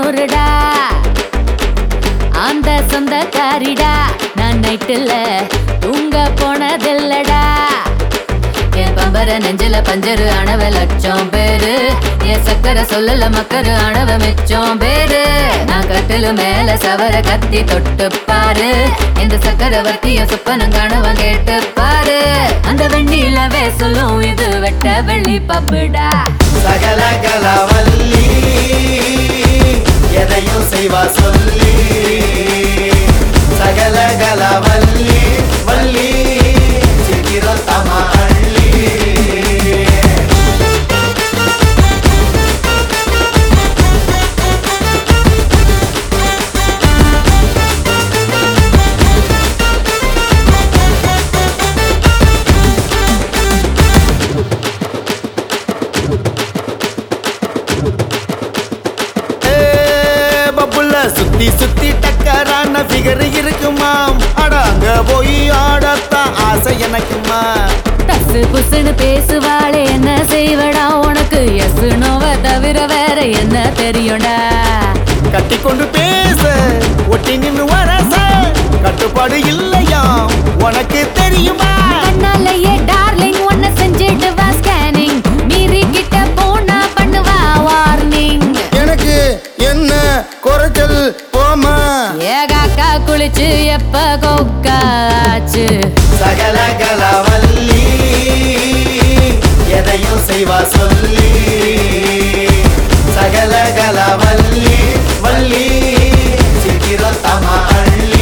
நூறுடா அந்த சொந்தக்காரிடா நான் நைட்டுல தூங்க போனதில்லடா என் பம்பர நெஞ்சில பஞ்சரு அணவ லட்சம் பேரு என் சக்கரை சொல்லல மக்கரு அணவ மிச்சம் பேரு நான் கட்டிலு மேல சவர கத்தி தொட்டு பாரு இந்த சக்கரவர்த்திய சுப்பனம் கனவன் கேட்டு பாரு அந்த வெண்ணிலவே சொல்லும் இது வெட்ட வெள்ளி பப்புடா சகல கலவல்லி எதையும் செய்வா சொல்லி சகல கலவல்லி வள்ளி சிக்கிரம் தமா அள்ளி ஏ, பப்புள்ள சுத்தி சுத்தி டக்கரான ஃபிகர் இருக்குமாம் அட அங்க போய் ஆடத்தான் ஆசை எனக்குமா தசு புசுன்னு பேசுவாளே என்ன செய்வடா உனக்கு எஸ் நோவ தவிர வேற என்ன தெரியும்டா கட்டி கொண்டு பேச ஒட்டி நின்னு வரச கட்டுப்பாடு இல்லையாம் உனக்கு தெரியுமா கண்ணாலேயே டார்லிங் ஒன்ன செஞ்சிட்டு வா ஸ்கேனிங் மீறி கிட்ட போனா பண்ணுவா வார்னிங் எனக்கு என்ன குறைச்சல் போமா ஏகாக்கா குளிச்சு எப்ப கொக்காச்சு சகல கலவல்லி எதையும் செய்வா சொல்லி சகல கலவல்லி வள்ளி சிக்கிரம் தமா அள்ளி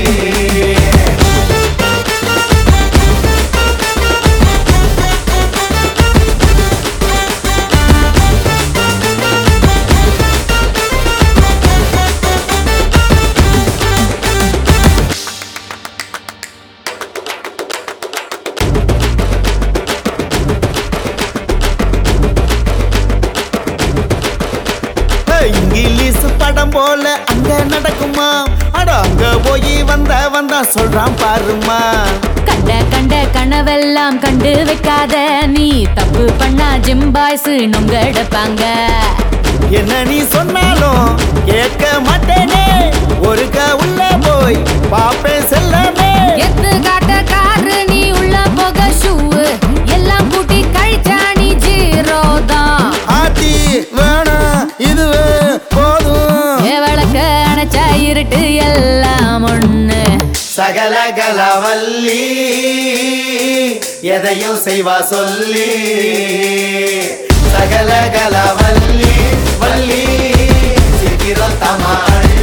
ஏய், இங்கிலீஷ் படம் போல அங்க நடக்குமா அட அங்க போய் வந்த வந்தா சொல்றான் பாருமா கண்ட கண்ட கனவெல்லாம் கண்டு வைக்காத நீ தப்பு பண்ணா ஜிம் பாய்ஸ் நொங்கெடுப்பாங்க என்ன நீ சொன்னாலும் கேட்க மாட்டேனே ஒருக்க உள்ள போய் பாப்பேன் செல்லமே எத்து காட்ட காரு நீ உள்ள போக ஷூ எல்லாம் கூட்டி கழிச்சா நீ ஜீரோ தான் ஆத்தி வேணாம் இதுவே போதும் ஏ விளக்க அணைச்சா இருட்டு எல்லாம் ஒண்ணு சகல கலவல்லி எதையும் செய்வா சொல்லி சகல கலவல்லி வள்ளி சிக்கிரம் தமா அள்ளி